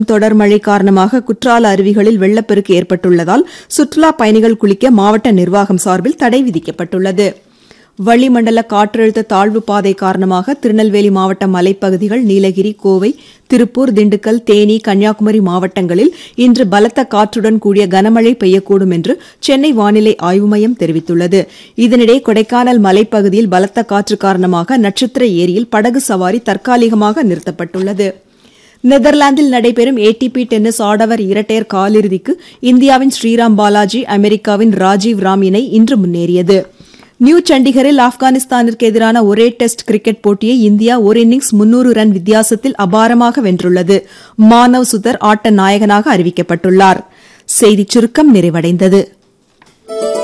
தொடர் மழை காரணமாக குற்றால அருவிகளில் வெள்ளப்பெருக்கு ஏற்பட்டுள்ளதால் சுற்றுலா பயணிகள் குளிக்க மாவட்ட நிர்வாகம் சார்பில் தடை விதிக்கப்பட்டுள்ளது வளிமண்டல காற்றழுத்த தாழ்வு பாதை காரணமாக திருநெல்வேலி மாவட்ட மலைப்பகுதிகள் நீலகிரி கோவை திருப்பூர் திண்டுக்கல் தேனி கன்னியாகுமரி மாவட்டங்களில் இன்று பலத்த காற்றுடன் கூடிய கனமழை பெய்யக்கூடும் என்று சென்னை வானிலை ஆய்வு மையம் தெரிவித்துள்ளது இதனிடையே கொடைக்கானல் மலைப்பகுதியில் பலத்த காற்று காரணமாக நட்சத்திர ஏரியில் படகு சவாரி தற்காலிகமாக நிறுத்தப்பட்டுள்ளது நெதர்லாந்தில் நடைபெறும் ஏடிபி டென்னிஸ் ஆடவர் இரட்டையர் காலிறுதிக்கு இந்தியாவின் ஸ்ரீராம் பாலாஜி அமெரிக்காவின் ராஜீவ் ராம் இணை இன்று முன்னேறியது நியூ சண்டிகரில் ஆப்கானிஸ்தானிற்கு எதிரான ஒரே டெஸ்ட் கிரிக்கெட் போட்டியை இந்தியா ஒரு இன்னிங்ஸ் முன்னூறு ரன் வித்தியாசத்தில் அபாரமாக வென்றுள்ளது மானவ் சுதர் ஆட்ட நாயகனாக அறிவிக்கப்பட்டுள்ளார் செய்திச் சுருக்கம் நிறைவடைந்தது